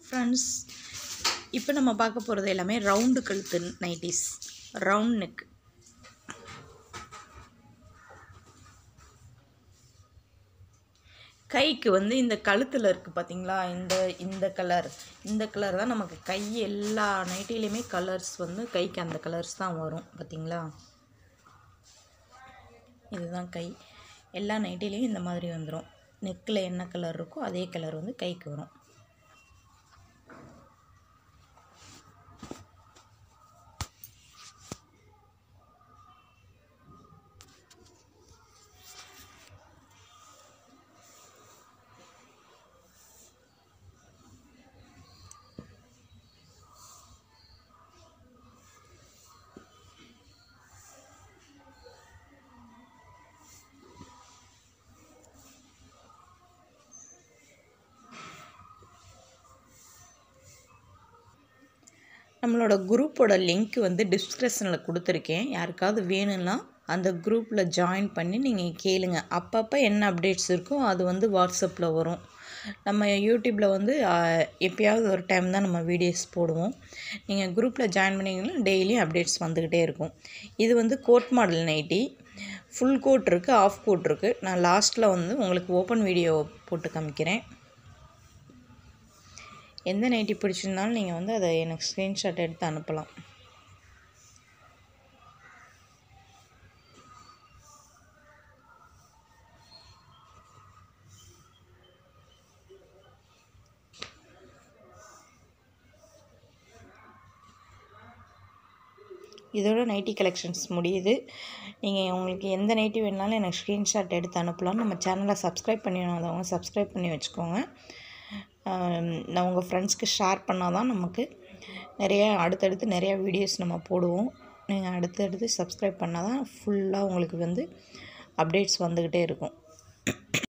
friends இப்போ நம்ம பார்க்க போகிறது எல்லாமே ரவுண்டு கழுத்து நைட்டிஸ் ரவுண்ட் நெக் கைக்கு வந்து இந்த கழுத்தில் இருக்குது பார்த்தீங்களா இந்த இந்த கலர் இந்த கலர் தான் நமக்கு கை எல்லா நைட்டிலையுமே கலர்ஸ் வந்து கைக்கு அந்த கலர்ஸ் தான் வரும் பார்த்தீங்களா இதுதான் கை எல்லா நைட்டிலையும் இந்த மாதிரி வந்துடும் நெக்கில் என்ன கலர் இருக்கோ அதே கலர் வந்து கைக்கு வரும் நம்மளோட குரூப்போட லிங்க் வந்து டிஸ்கிரிப்ஷனில் கொடுத்துருக்கேன் யாருக்காவது வேணும்னா அந்த குரூப்பில் ஜாயின் பண்ணி நீங்கள் கேளுங்க அப்பப்போ என்ன அப்டேட்ஸ் இருக்கோ அது வந்து வாட்ஸ்அப்பில் வரும் நம்ம யூடியூப்பில் வந்து எப்பயாவது ஒரு டைம் தான் நம்ம வீடியோஸ் போடுவோம் நீங்கள் குரூப்பில் ஜாயின் பண்ணிங்கன்னா டெய்லியும் அப்டேட்ஸ் வந்துக்கிட்டே இருக்கும் இது வந்து coat model nighty full coat இருக்குது ஆஃப் கோட் இருக்குது நான் லாஸ்ட்டில் வந்து உங்களுக்கு ஓப்பன் வீடியோ போட்டு காமிக்கிறேன் எந்த நைட்டி பிடிச்சிருந்தாலும் நீங்கள் வந்து அதை எனக்கு ஸ்க்ரீன்ஷாட் எடுத்து அனுப்பலாம் இதோட நைட்டி கலெக்ஷன்ஸ் முடியுது நீங்கள் உங்களுக்கு எந்த நைட்டி வேணுனாலும் எனக்கு ஸ்க்ரீன்ஷாட் எடுத்து அனுப்பலாம் நம்ம சேனலை சப்ஸ்கிரைப் பண்ணிடாதவங்க சப்ஸ்கிரைப் பண்ணி வச்சுக்கோங்க நான் உங்கள் ஃப்ரெண்ட்ஸ்க்கு ஷேர் பண்ணால் தான் நமக்கு நிறைய அடுத்தடுத்து நிறையா வீடியோஸ் நம்ம போடுவோம் நீங்கள் அடுத்தடுத்து சப்ஸ்கிரைப் பண்ணால் தான் ஃபுல்லாக உங்களுக்கு வந்து அப்டேட்ஸ் வந்துக்கிட்டே இருக்கும்